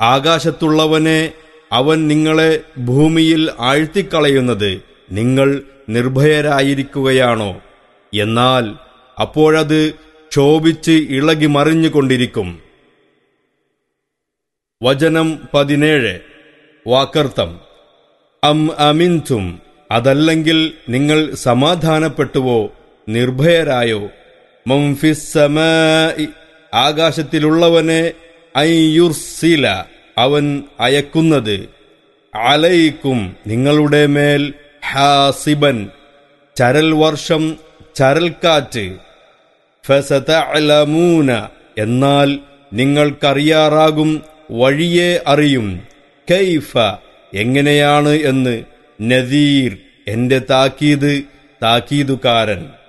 ആകാശത്തുള്ളവനെ അവൻ നിങ്ങളെ ഭൂമിയിൽ ആഴ്ത്തിക്കളയുന്നത് നിങ്ങൾ നിർഭയരായിരിക്കുകയാണോ എന്നാൽ അപ്പോഴത് ക്ഷോഭിച്ച് ഇളകി മറിഞ്ഞുകൊണ്ടിരിക്കും വചനം പതിനേഴ് വാക്കർത്ഥം അം അമിൻതും അതല്ലെങ്കിൽ നിങ്ങൾ സമാധാനപ്പെട്ടുവോ നിർഭയരായോ മംഫിസ്സമാഇ ആകാശത്തിലുള്ളവനെ ഐയുർസില അവൻ അയക്കുന്നത് അലയിക്കും നിങ്ങളുടെ മേൽ ഹാസിബൻ ചരൽ വർഷം ചരൽക്കാറ്റ് ഫസതഅലമൂന എന്നാൽ നിങ്ങൾക്കറിയാറാകും വഴിയെ അറിയും കൈഫ എങ്ങനെയാണ് എന്ന് നദീർ എന്റെ താക്കീത് താക്കീതുകാരൻ